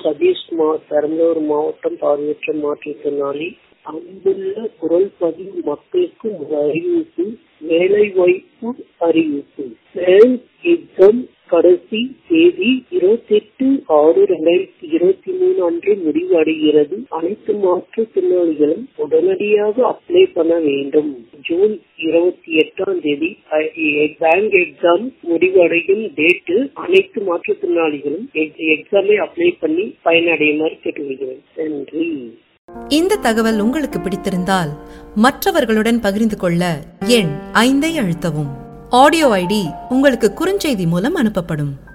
சதீஷ்குமார் பெரம்பலூர் மாவட்டம் பார்வையற்ற மாற்றுத்திறனாளி அங்குள்ள குரல் பதிவு மக்களுக்கு ஒரு அறிவிப்பு வேலை வாய்ப்பு அறிவிப்பு பேங்க் எக்ஸாம் கடைசி தேதி இருபத்தி எட்டு ஆறு ரெண்டாயிரத்தி இருபத்தி மூணு அன்று முடிவடைகிறது அனைத்து மாற்றுத்திறனாளிகளும் உடனடியாக அப்ளை பண்ண வேண்டும் ஜூன் இருபத்தி எட்டாம் தேதி பேங்க் எக்ஸாம் முடிவடையும் டேட்டு அனைத்து மாற்றுத்திறனாளிகளும் எக்ஸாமை அப்ளை பண்ணி பயனடையுமாறு கேட்டுக்கொள்கிறேன் நன்றி இந்த தகவல் உங்களுக்கு பிடித்திருந்தால் மற்றவர்களுடன் பகிர்ந்து கொள்ள எண் ஐந்தை அழுத்தவும் ஆடியோ ஐடி உங்களுக்கு குறுஞ்செய்தி மூலம் அனுப்பப்படும்